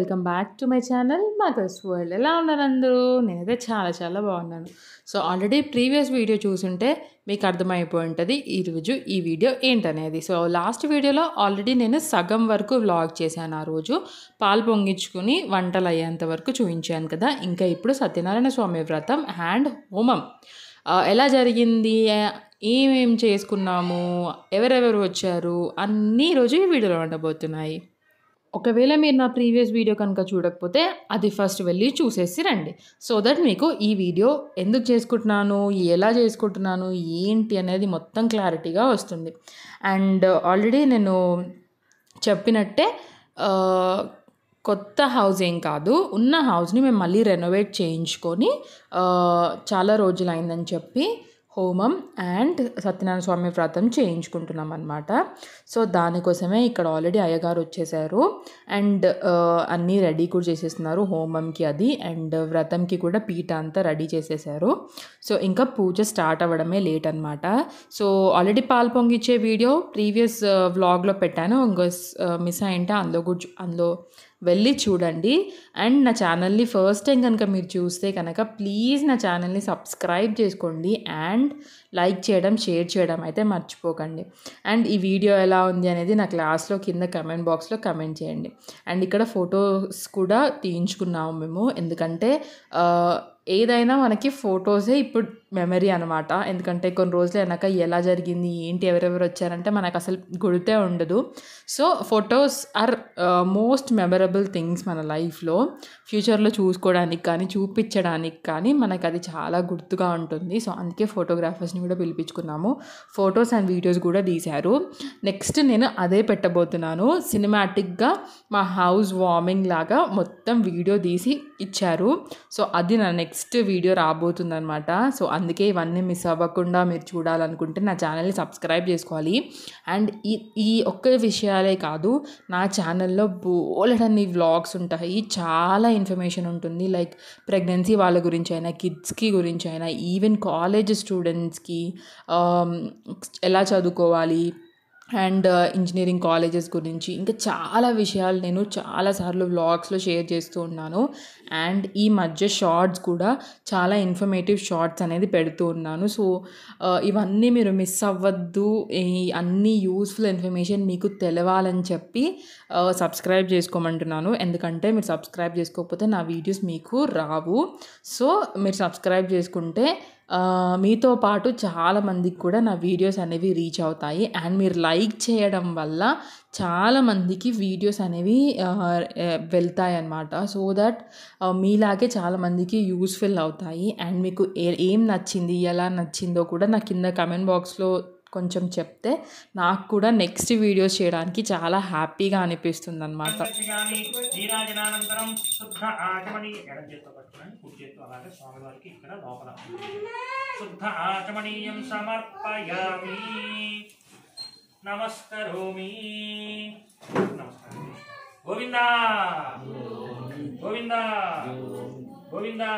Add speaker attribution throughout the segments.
Speaker 1: Welcome back to my channel mothers world ఎలా ఉన్నారు అందరూ నేనైతే చాలా చాలా బాగున్నాను సో ఆల్రెడీ ప్రీవియస్ వీడియో చూసుంటే మీకు అర్థమైపోయి ఉంటుంది ఈరోజు ఈ వీడియో ఏంటనేది సో లాస్ట్ వీడియోలో ఆల్రెడీ నేను సగం వరకు వ్లాగ్ చేశాను ఆ రోజు పాలు పొంగించుకుని వంటలు అయ్యేంత వరకు చూపించాను కదా ఇంకా ఇప్పుడు సత్యనారాయణ స్వామి వ్రతం అండ్ హోమం ఆ, ఎలా జరిగింది ఏమేం చేసుకున్నాము ఎవరెవరు వచ్చారు అన్నీ రోజు ఈ వీడియోలో ఉండబోతున్నాయి ఒకవేళ మీరు నా ప్రీవియస్ వీడియో కనుక చూడకపోతే అది ఫస్ట్ వెళ్ళి చూసేసి రండి సో దట్ మీకు ఈ వీడియో ఎందుకు చేసుకుంటున్నాను ఎలా చేసుకుంటున్నాను ఏంటి అనేది మొత్తం క్లారిటీగా వస్తుంది అండ్ ఆల్రెడీ నేను చెప్పినట్టే ఆ, కొత్త హౌస్ ఏం కాదు ఉన్న హౌస్ని మేము మళ్ళీ రెనోవేట్ చేయించుకొని ఆ, చాలా రోజులు అయిందని చెప్పి హోమం అండ్ సత్యనారాయణ స్వామి వ్రతం చేయించుకుంటున్నాం అనమాట సో దానికోసమే ఇక్కడ ఆల్రెడీ అయ్యగారు వచ్చేసారు అండ్ ఆ, అన్నీ రెడీ కూడా చేసేస్తున్నారు హోమంకి అది అండ్ వ్రతంకి కూడా పీట అంతా రెడీ చేసేసారు సో ఇంకా పూజ స్టార్ట్ అవ్వడమే లేట్ అనమాట సో ఆల్రెడీ పాలు పొంగిచ్చే వీడియో ప్రీవియస్ వ్లాగ్లో పెట్టాను ఇంకో మిస్ అయింటే అందులో కూడా చూ- అందులో వెళ్ళి చూడండి అండ్ నా ఛానల్ని ఫస్ట్ టైం కనుక మీరు చూస్తే కనుక ప్లీజ్ నా ఛానల్ని సబ్స్క్రైబ్ చేసుకోండి అండ్ లైక్ చేయడం షేర్ చేయడం అయితే మర్చిపోకండి అండ్ ఈ వీడియో ఎలా ఉంది అనేది నా క్లాస్లో కింద కమెంట్ బాక్స్లో కమెంట్ చేయండి అండ్ ఇక్కడ ఫొటోస్ కూడా తీయించుకున్నాము మేము ఎందుకంటే ఆ, ఏదైనా మనకి ఫొటోసే ఇప్పుడు మెమరీ అనమాట ఎందుకంటే కొన్ని రోజులు వెనక ఎలా జరిగింది ఏంటి ఎవరెవరు వచ్చారంటే మనకు అసలు గుర్తే ఉండదు so photos are most memorable things మన లైఫ్లో ఫ్యూచర్లో చూసుకోవడానికి కానీ చూపించడానికి కానీ మనకు అది చాలా గుర్తుగా ఉంటుంది సో అందుకే ఫోటోగ్రాఫర్స్ని కూడా పిలిపించుకున్నాము ఫొటోస్ అండ్ వీడియోస్ కూడా తీశారు నెక్స్ట్ నేను అదే పెట్టబోతున్నాను సినిమాటిక్గా మా హౌస్ వార్మింగ్ లాగా మొత్తం వీడియో తీసి ఇచ్చారు సో అది నా నెక్స్ట్ వీడియో రాబోతుందనమాట సో అందుకే ఇవన్నీ మిస్ అవ్వకుండా మీరు చూడాలనుకుంటే నా ఛానల్ని సబ్స్క్రైబ్ చేసుకోవాలి అండ్ ఈ ఈ ఒక్క విషయాలే కాదు నా ఛానల్లో బోలెడన్ని వ్లాగ్స్ ఉంటాయి చాలా ఇన్ఫర్మేషన్ ఉంటుంది లైక్ ప్రెగ్నెన్సీ వాళ్ళ గురించి అయినా కిడ్స్కి గురించి అయినా ఈవెన్ కాలేజ్ స్టూడెంట్స్కి ఎలా చదువుకోవాలి అండ్ ఇంజనీరింగ్ కాలేజెస్ గురించి ఇంకా చాలా విషయాలు నేను చాలాసార్లు వ్లాగ్స్లో షేర్ చేస్తూ ఉన్నాను అండ్ ఈ మధ్య షార్ట్స్ కూడా చాలా ఇన్ఫర్మేటివ్ షార్ట్స్ అనేది పెడుతూ ఉన్నాను సో ఆ, ఇవన్నీ మీరు మిస్ అవ్వద్దు ఈ అన్ని యూస్ఫుల్ ఇన్ఫర్మేషన్ మీకు తెలవాలని చెప్పి సబ్స్క్రైబ్ చేసుకోమంటున్నాను ఎందుకంటే మీరు సబ్స్క్రైబ్ చేసుకోకపోతే నా వీడియోస్ మీకు రావు సో మీరు సబ్స్క్రైబ్ చేసుకుంటే ఆ, మీతో పాటు చాలా మందికి కూడా నా వీడియోస్ అనేవి రీచ్ అవుతాయి అండ్ మీరు లైక్ చేయడం వల్ల చాలా మందికి వీడియోస్ అనేవి ఆ, ఏ, వెళ్తాయి అన్నమాట సో దట్ మీలాగే చాలా మందికి యూస్ఫుల్ అవుతాయి అండ్ మీకు ఏ ఏం నచ్చింది ఎలా నచ్చిందో కూడా నా కింద కమెంట్ బాక్స్లో కొంచెం చెప్తే నాకు కూడా నెక్స్ట్ వీడియోస్ చేయడానికి చాలా హ్యాపీగా అనిపిస్తుంది అనమాట
Speaker 2: గాని నీరాజనానంతరం శుద్ధ ఆచమని ఎడం చేత్తో పట్టుకుని కుడి చేత్తో అలాగే స్వామివారికి ఇక్కడ లోపల శుద్ధ ఆచమనీయం సమర్పయామి నమస్కరోమి నమస్కారం గోవిందా గోవిందా గోవిందా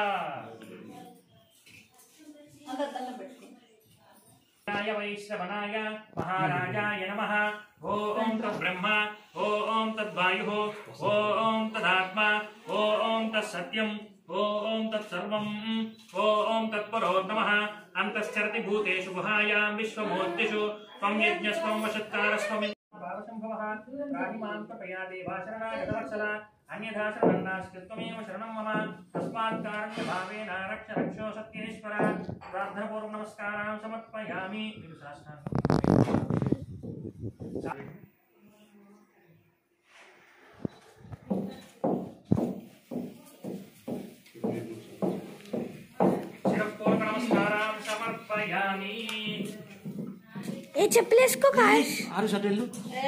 Speaker 2: य वैश्रवणाय महाराजाय नमः ॐ तद्ब्रह्म ॐ तद्वायुः ॐ तदात्मा ॐ तत्सत्यम् ॐ तत्सर्वम् ॐ तत्परो नमः अन्तश्चरति भूतेषु गुहायां विश्वमूर्तिषु त्वं यज्ञस्त्वं वशत्कारस्त्वम् भावसम्भवः राहिमां कृपया देवाशरणागतवत्सला अन्यथा शरणन्नास्ति त्वमेव शरणं मम तस्मात् कारुण्यभावेन रक्ष रक्षो सत्येश्वर प्रार्थनापूर्वक नमस्कारां समर्पयामि शिरपूर्वक नमस्कारां समर्पयामि
Speaker 3: ये चप्पल इसको कहा
Speaker 2: ఆరు షటిల్లు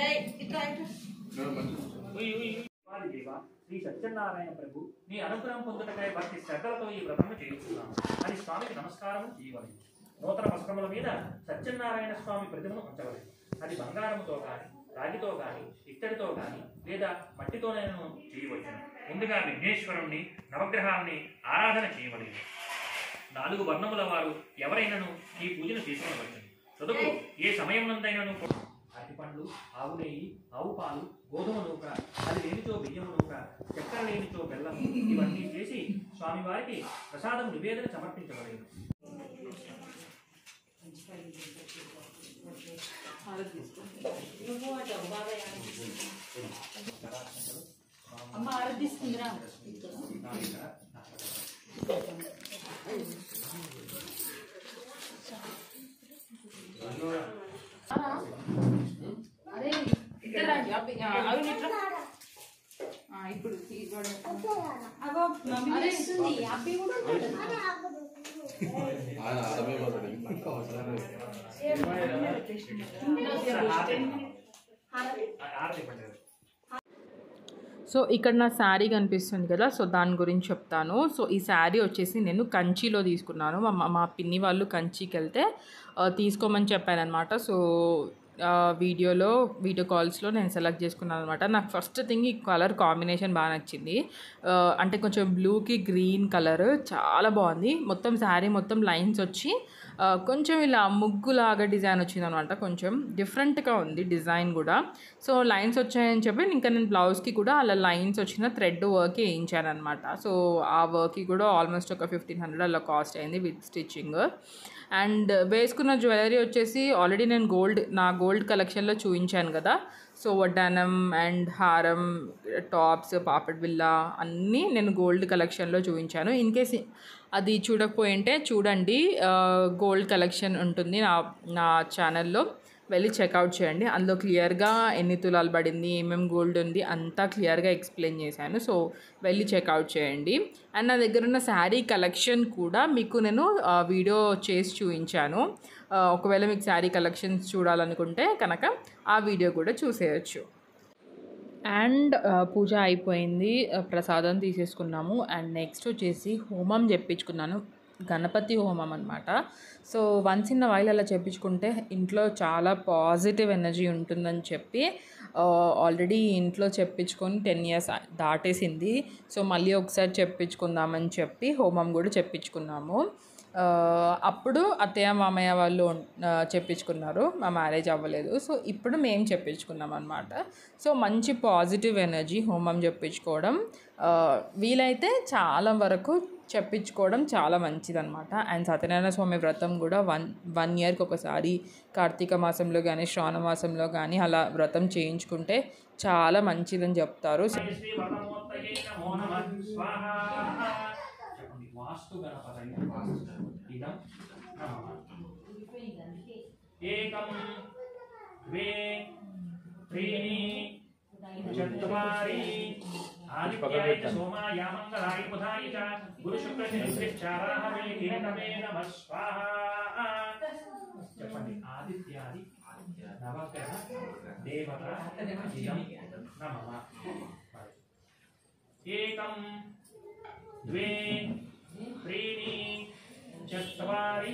Speaker 2: ఉయ్ ఉయ్ వారి దేవ శ్రీ సత్యనారాయణ ప్రభు నీ అనుగ్రహం పొందుటకై భక్తి శ్రద్ధలతో ఈ వ్రతము చేస్తున్నాను అని స్వామికి నమస్కారం చేయవలెను నూతన వస్త్రముల మీద సత్యనారాయణ స్వామి ప్రతిమను ఉంచవలెను అది బంగారముతో కానీ రాగితో కానీ ఇత్తడితో కానీ లేదా మట్టితోనైనా చేయవచ్చు ముందుగా విఘ్నేశ్వరుణ్ణి నవగ్రహాల్ని ఆరాధన చేయవలెను నాలుగు వర్ణముల వారు ఎవరైనను ఈ పూజను చేసుకునవచ్చు చదువు ఏ సమయం నందైనను అతి పండ్లు ఆవు నెయ్యి ఆవు పాలు గోధుమ నూక అది లేనిచో బియ్యము నూక చక్కెర లేనిచో బెల్లం ఇవన్నీ చేసి స్వామివారికి ప్రసాదం నివేదన సమర్పించబడేది
Speaker 1: అమ్మ ఆరాధిస్తుందిరా అదే ఇక్కడ రండి. అబ్బి, ఆ, అవి ఇట్లా. ఆ, ఇప్పుడు ఇవ్వడం.
Speaker 3: అగో మమ్మీ ఇస్తుంది అబ్బి కూడా ఉంటాడు.
Speaker 2: ఆరతి పడ్డారు
Speaker 1: సో ఇక్కడ నా శారీ కనిపిస్తుంది కదా సో దాని గురించి చెప్తాను సో ఈ శారీ వచ్చేసి నేను కంచిలో తీసుకున్నాను మా మా- మా పిన్ని వాళ్ళు కంచికి వెళ్తే ఆ, తీసుకోమని చెప్పారనమాట సో ఆ, వీడియోలో వీడియో కాల్స్లో నేను సెలెక్ట్ చేసుకున్నాను అనమాట నాకు ఫస్ట్ థింగ్ ఈ కలర్ కాంబినేషన్ బాగా నచ్చింది ఆ, అంటే కొంచెం బ్లూకి గ్రీన్ కలర్ చాలా బాగుంది మొత్తం శారీ మొత్తం లైన్స్ వచ్చి ఆ, కొంచెం ఇలా ముగ్గులాగా డిజైన్ వచ్చింది అనమాట కొంచెం డిఫరెంట్గా ఉంది డిజైన్ కూడా సో లైన్స్ వచ్చాయని చెప్పి ఇంకా నేను బ్లౌజ్కి కూడా అలా లైన్స్ వచ్చిన థ్రెడ్ వర్క్ వేయించాను అనమాట సో ఆ వర్క్కి కూడా ఆల్మోస్ట్ ఒక ఫిఫ్టీన్ హండ్రెడ్ అలా కాస్ట్ అయింది విత్ స్టిచ్చింగ్ అండ్ వేసుకున్న జ్యువెలరీ వచ్చేసి ఆల్రెడీ నేను గోల్డ్ నా గోల్డ్ కలెక్షన్లో చూపించాను కదా సో వడ్డానం అండ్ హారం టాప్స్ పాపడ్ బిల్లా అన్నీ నేను గోల్డ్ కలెక్షన్లో చూపించాను ఇన్ కేస్ అది చూడకపోయింటే చూడండి గోల్డ్ కలెక్షన్ ఉంటుంది నా నా ఛానల్లో వెళ్ళి చెక్అవుట్ చేయండి అందులో క్లియర్గా ఎన్ని తులాలు పడింది ఏమేమి గోల్డ్ ఉంది అంతా క్లియర్గా ఎక్స్ప్లెయిన్ చేశాను సో వెళ్ళి చెక్అవుట్ చేయండి అండ్ నా దగ్గర ఉన్న శారీ కలెక్షన్ కూడా మీకు నేను ఆ, వీడియో చేసి చూపించాను ఆ, ఒకవేళ మీకు శారీ కలెక్షన్స్ చూడాలనుకుంటే కనుక ఆ వీడియో కూడా చూసేయచ్చు అండ్ ఆ, పూజ అయిపోయింది ఆ, ప్రసాదం తీసేసుకున్నాము అండ్ నెక్స్ట్ వచ్చేసి హోమం చెప్పించుకున్నాను గణపతి హోమం అనమాట సో వన్స్ ఇన్ వైల్ అలా చెప్పించుకుంటే ఇంట్లో చాలా పాజిటివ్ ఎనర్జీ ఉంటుందని చెప్పి ఆల్రెడీ ఇంట్లో చెప్పించుకొని టెన్ ఇయర్స్ దాటేసింది సో మళ్ళీ ఒకసారి చెప్పించుకుందామని చెప్పి హోమం కూడా చెప్పించుకున్నాము ఆ, అప్పుడు అత్తయ్య మామయ్య వాళ్ళు ఆ, చెప్పించుకున్నారు మా మ్యారేజ్ అవ్వలేదు సో ఇప్పుడు మేము చెప్పించుకున్నాం అనమాట సో మంచి పాజిటివ్ ఎనర్జీ హోమం చెప్పించుకోవడం ఆ, వీలైతే చాలా వరకు చెప్పించుకోవడం చాలా మంచిదన్నమాట అండ్ సత్యనారాయణ స్వామి వ్రతం కూడా వన్ వన్ ఇయర్కి ఒకసారి కార్తీక మాసంలో కానీ శ్రావణ మాసంలో కానీ అలా వ్రతం చేయించుకుంటే చాలా మంచిదని చెప్తారు
Speaker 2: శ్రీ వరదమూర్తయే నమో నమః స్వాహా చెప్పండి వాస్తు గణపతయ ఇదం నమః ఏకం ద్వే త్రీణి చత్వారి ఆదిత్యాయ చ సోమాయ మంగళాయ బుధాయ చ గురు శుక్ర శనిశ్చారాహవే కేతవే నమః స్వాహా చెప్పండి ఆదిత్యాది నవగ్రహ దేవత ఇదం నమః ఏకం ద్వే త్రీణి చత్వారి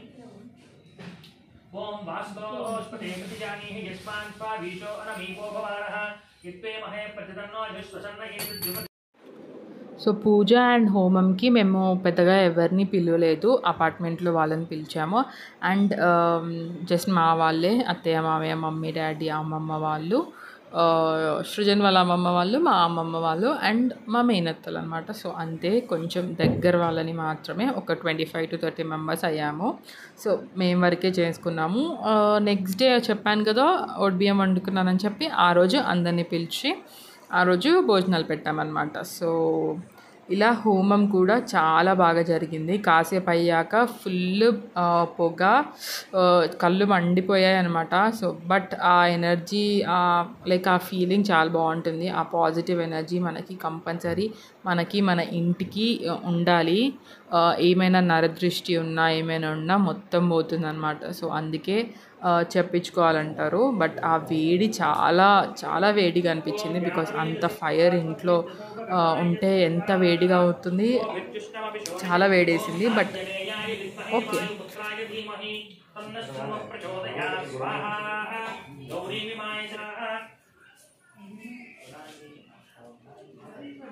Speaker 2: ఓం వాస్తోస్పతే ప్రతిజానీః యస్మాన్ స్వావీశో అనమీపో భవారః ఇత్వే మహే ప్రతిదన్నో విశ్వసన్న ఏతద్యుమ
Speaker 1: సో పూజ అండ్ హోమంకి మేము పెద్దగా ఎవరిని పిలవలేదు అపార్ట్మెంట్లో వాళ్ళని పిలిచాము అండ్ జస్ట్ మా వాళ్ళే అత్తయ్య మావయ్య మమ్మీ డాడీ అమ్మమ్మ వాళ్ళు ఆ, సృజన్ వాళ్ళ అమ్మమ్మ వాళ్ళు మా అమ్మమ్మ వాళ్ళు అండ్ మా మేనత్తలు అనమాట సో అంతే కొంచెం దగ్గర వాళ్ళని మాత్రమే ఒక twenty five to thirty members అయ్యాము సో మేము వరకే చేసుకున్నాము నెక్స్ట్ డే చెప్పాను కదా బియ్యం వండుకున్నానని చెప్పి ఆ రోజు అందరినీ పిలిచి ఆ రోజు భోజనాలు పెట్టామన్నమాట సో ఇలా హోమం కూడా చాలా బాగా జరిగింది కాసేపు అయ్యాక ఫుల్ పొగ ఆ, కళ్ళు మండిపోయాయి అనమాట సో బట్ ఆ ఎనర్జీ లైక్ ఆ ఫీలింగ్ చాలా బాగుంటుంది ఆ పాజిటివ్ ఎనర్జీ మనకి కంపల్సరీ మనకి మన ఇంటికి ఆ, ఉండాలి ఆ, ఏమైనా నరదృష్టి ఉన్నా ఏమైనా ఉన్నా మొత్తం పోతుంది అనమాట సో అందుకే ఆ, చెప్పించుకోవాలంటారు బట్ ఆ వేడి చాలా చాలా వేడిగా అనిపించింది బికాస్ అంత ఫైర్ ఇంట్లో ఆ, ఉంటే ఎంత వేడిగా అవుతుంది చాలా వేడేసింది బట్ ఓకే
Speaker 2: పుత్రాయ ధీమహి తన్నశ్రమ ప్రచోదయాత్ స్వాహా గౌరీ విమాయ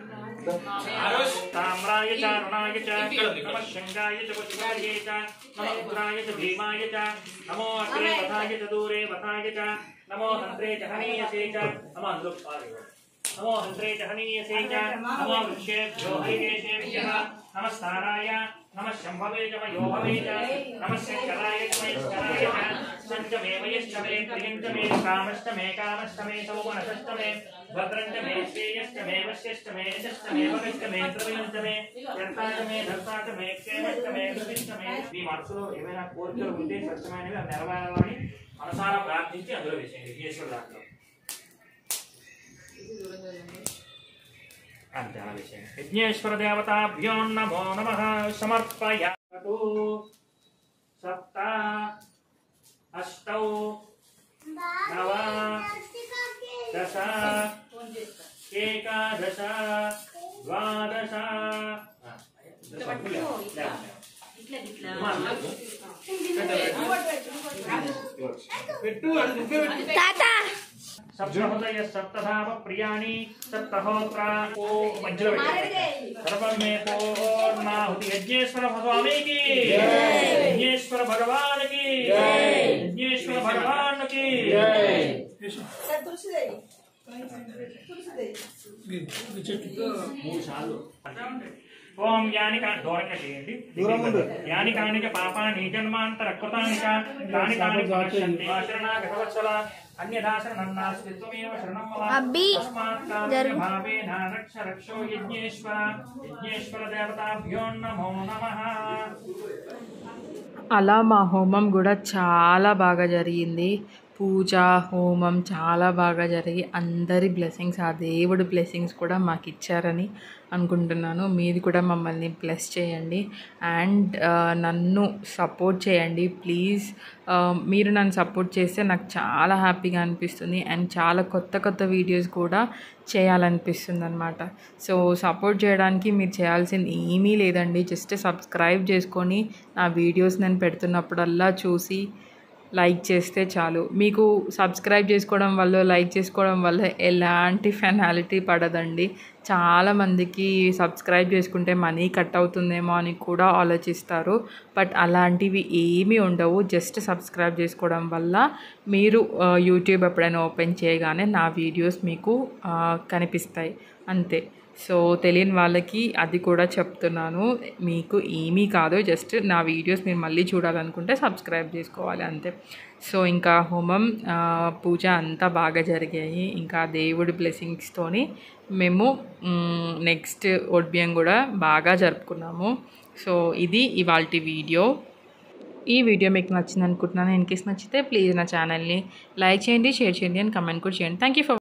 Speaker 2: ताम्राय च रुणाय च नमः शङ्गाय च वज्राय च नमः उग्राय च भीमाय च नमो अग्रे वधाय च दूरे वधाय च नमो हन्त्रे च हनीयसे च नमः नमो हन्त्रे च हनीयसे च नमो वृक्षेभ्यो हरिकेशेभ्यः नमस्ताराय नमः शम्भवे च मयोभवे च नमः शङ्कराय च महेश्वराय च सञ्च मे मयश्च मे प्रियञ्च मे कामश्च मे कामश्च मे सौमनश्च मे भद्रञ्च मे श्रेयश्च मे वश्यश्च मे यशश्च मे भगश्च मे द्रव्यञ्च मे యర్థాచ మే ధర్తాచ మే క్షేమశ్చ మే కృతిశ్చ మే మీ మనసులో ఏమైనా కోరికలు ఉంటే స్వచ్ఛమైనవి అవి నెరవేరాలని మనసారా ప్రార్థించి అందులో వేసేయండి ఈశ్వర దాంట్లో అంతే అలా వేసేయండి విఘ్నేశ్వర దేవతాభ్యో నమో నమ సమర్పయతు సప్త అష్టౌ నవ దశ ఏకాదశ ద్వాదశ సప్తహృదయ సప్తధామ ప్రియాణి సప్తహోత్ర ఓ మధ్యలో పెట్టండి. సర్వం మే పూర్ణాహుతి యజ్ఞేశ్వర స్వామికి యజ్ఞేశ్వర భగవానికి యజ్ఞేశ్వర భగవానికి ఓం యాని కా దూరంగా చేయండి యాని కాని చ పాపాని జన్మాంతర కృతాని చ కాని కాని పశ్యంతి శరణాగతవత్సల అన్యదాశరణన్నాస్తి త్వమేవ శరణం మమ
Speaker 4: అబ్బి,
Speaker 2: తస్మాత్ కారుణ్య భావేన రక్ష రక్షో యజ్ఞేశ్వర యజ్ఞేశ్వర దేవతాభ్యో నమో నమః
Speaker 1: అలా మా హోమం కూడా చాలా బాగా జరిగింది పూజ హోమం చాలా బాగా జరిగి అందరి బ్లెస్సింగ్స్ ఆ దేవుడి బ్లెస్సింగ్స్ కూడా మాకు ఇచ్చారని అనుకుంటున్నాను మీది కూడా మమ్మల్ని బ్లెస్ చేయండి అండ్ నన్ను సపోర్ట్ చేయండి ప్లీజ్ మీరు నన్ను సపోర్ట్ చేస్తే నాకు చాలా హ్యాపీగా అనిపిస్తుంది అండ్ చాలా కొత్త కొత్త వీడియోస్ కూడా చేయాలనిపిస్తుంది అనమాట సో సపోర్ట్ చేయడానికి మీరు చేయాల్సింది ఏమీ లేదండి జస్ట్ సబ్స్క్రైబ్ చేసుకొని నా వీడియోస్ నేను పెడుతున్నప్పుడల్లా చూసి లైక్ చేస్తే చాలు మీకు సబ్స్క్రైబ్ చేసుకోవడం వల్ల లైక్ చేసుకోవడం వల్ల ఎలాంటి ఫెనాలిటీ పడదండి చాలామందికి సబ్స్క్రైబ్ చేసుకుంటే మనీ కట్ అవుతుందేమో అని కూడా ఆలోచిస్తారు బట్ అలాంటివి ఏమీ ఉండవు జస్ట్ సబ్స్క్రైబ్ చేసుకోవడం వల్ల మీరు ఆ, యూట్యూబ్ ఎప్పుడైనా ఓపెన్ చేయగానే నా వీడియోస్ మీకు ఆ, కనిపిస్తాయి అంతే సో తెలియని వాళ్ళకి అది కూడా చెప్తున్నాను మీకు ఏమీ కాదు జస్ట్ నా వీడియోస్ మీరు మళ్ళీ చూడాలనుకుంటే సబ్స్క్రైబ్ చేసుకోవాలి అంతే సో ఇంకా హోమం ఆ, పూజ అంతా బాగా జరిగాయి ఇంకా దేవుడి బ్లెస్సింగ్స్తోని మేము నెక్స్ట్ ఒడ్బియం కూడా బాగా జరుపుకున్నాము సో ఇది ఇవాళ వీడియో ఈ వీడియో మీకు నచ్చింది అనుకుంటున్నాను ఇన్ కేస్ నచ్చితే ప్లీజ్ నా ఛానల్ని లైక్ చేయండి షేర్ చేయండి అండ్ కమెంట్ కూడా చేయండి థ్యాంక్ యూ ఫర్